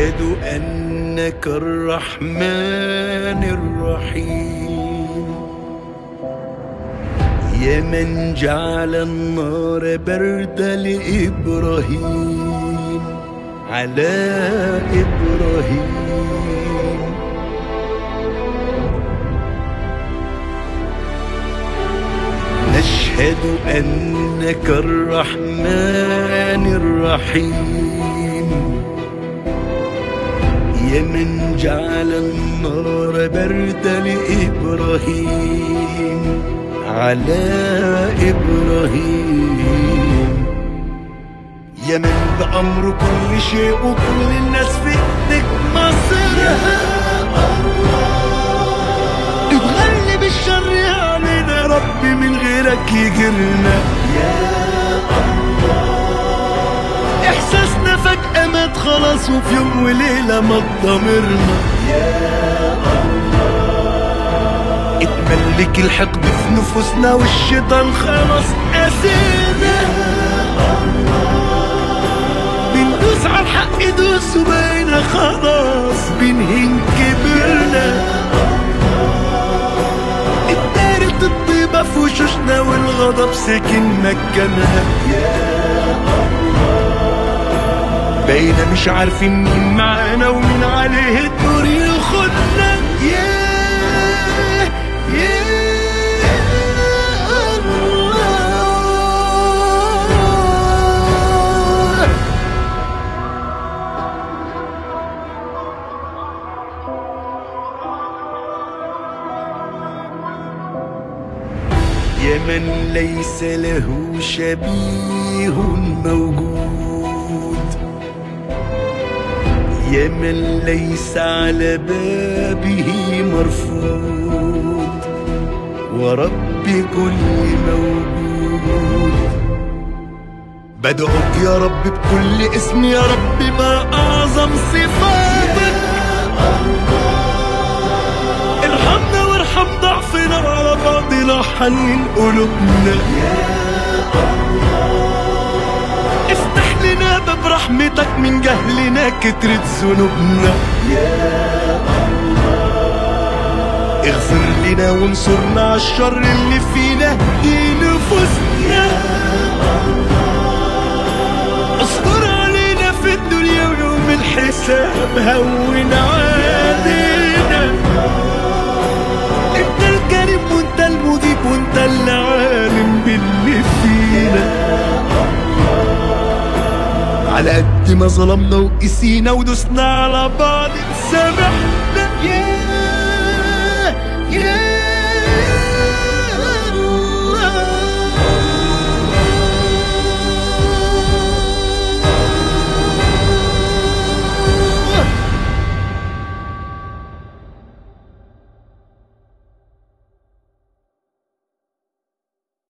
أشهد أنك الرحمن الرحيم يا من جعل النار برد لإبراهيم على إبراهيم نشهد أنك الرحمن الرحيم يا من جعل النار برد لإبراهيم على إبراهيم يا من بأمر كل شيء وكل الناس في ايدك مصيرها تغلب الشر علينا يا رب من غيرك يجرنا يا الله احساسنا فجأة مات خلاص وفي يوم وليلة ما ضمرنا اتملك الحقد في نفوسنا والشيطان خلاص قاسينا بندوس على الحق دوس وبقينا خلاص بنهين كبرنا اتدارت الطيبة في وشوشنا والغضب سكن مكانها بقينا مش عارفين مين معانا ومين عليه الدور ياخدنا يا يا الله يا من ليس له شبيه موجود يا من ليس على بابه مرفوض ورب كل موجود بدعوك يا رب بكل اسم يا رب ما أعظم صفاتك ارحمنا وارحم ضعفنا على بعضنا حنين قلوبنا افتح لنا باب رحمتك من جهلنا كترت ذنوبنا اغفر لنا وانصرنا على الشر اللي فينا دي نفوسنا استر علينا في الدنيا ويوم الحساب هون علينا انت الكريم وانت المجيب وانت اللي عالم باللي فينا على قد ما ظلمنا وقسينا ودوسنا على بعض سامحنا يا يا